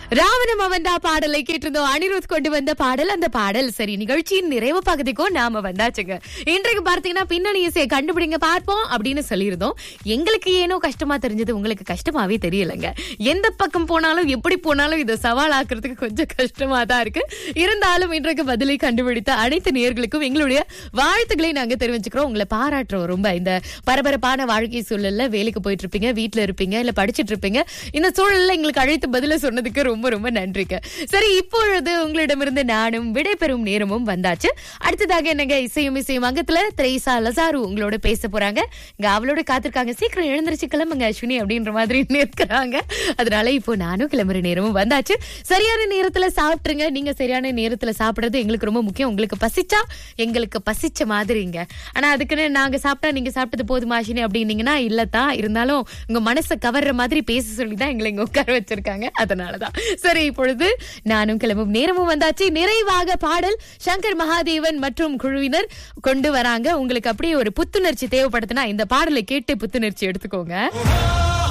ராவணம் அவன்டா பாடலை கேட்டிருந்தோம் அனிருத் கொண்டு வந்த பாடல் அந்த பாடல் சரி நிகழ்ச்சியின் நிறைவு பகுதிக்கும் நாம வந்தாச்சுங்க இன்றைக்கு பார்த்தீங்கன்னா பின்னணி இசையை கண்டுபிடிங்க பார்ப்போம் அப்படின்னு சொல்லியிருந்தோம் எங்களுக்கு ஏனோ கஷ்டமா தெரிஞ்சது உங்களுக்கு கஷ்டமாவே தெரியலங்க எந்த பக்கம் போனாலும் எப்படி போனாலும் இதை சவாலாக்குறதுக்கு கொஞ்சம் கஷ்டமா தான் இருக்கு இருந்தாலும் இன்றைக்கு பதிலை கண்டுபிடித்த அனைத்து நேர்களுக்கும் எங்களுடைய வாழ்த்துக்களை நாங்க தெரிவிச்சுக்கிறோம் உங்களை பாராட்டுறோம் ரொம்ப இந்த பரபரப்பான வாழ்க்கை சூழல்ல வேலைக்கு போயிட்டு இருப்பீங்க வீட்டுல இருப்பீங்க இல்ல படிச்சிட்டு இருப்பீங்க இந்த சூழல்ல எங்களுக்கு அழைத்து பதில சொன்னதுக்கு ரொம்ப ரொம்ப நன்றிங்க சரி இப்பொழுது உங்களிடமிருந்து நானும் விடைபெறும் நேரமும் வந்தாச்சு அடுத்ததாக என்னங்க இசையும் இசையும் அங்கத்துல திரைசா லசாரு உங்களோட பேச போறாங்க இங்க அவளோட காத்திருக்காங்க சீக்கிரம் எழுந்திருச்சு கிளம்புங்க அஸ்வினி அப்படின்ற மாதிரி நிற்கிறாங்க அதனால இப்போ நானும் கிளம்புற நேரமும் வந்தாச்சு சரியான நேரத்துல சாப்பிட்டுருங்க நீங்க சரியான நேரத்துல சாப்பிடுறது எங்களுக்கு ரொம்ப முக்கியம் உங்களுக்கு பசிச்சா எங்களுக்கு பசிச்ச மாதிரிங்க ஆனா அதுக்குன்னு நாங்க சாப்பிட்டா நீங்க சாப்பிட்டது போதுமா அஸ்வினி அப்படின்னீங்கன்னா இல்லத்தான் இருந்தாலும் உங்க மனசை கவர்ற மாதிரி பேச சொல்லி தான் எங்களை இங்க உட்கார வச்சிருக்காங்க அதனாலதான் சரி இப்பொழுது நானும் கிளம்பும் நேரமும் வந்தாச்சு நிறைவாக பாடல் சங்கர் மகாதேவன் மற்றும் குழுவினர் கொண்டு வராங்க உங்களுக்கு அப்படியே ஒரு புத்துணர்ச்சி தேவைப்படுதுன்னா இந்த பாடலை கேட்டு புத்துணர்ச்சி எடுத்துக்கோங்க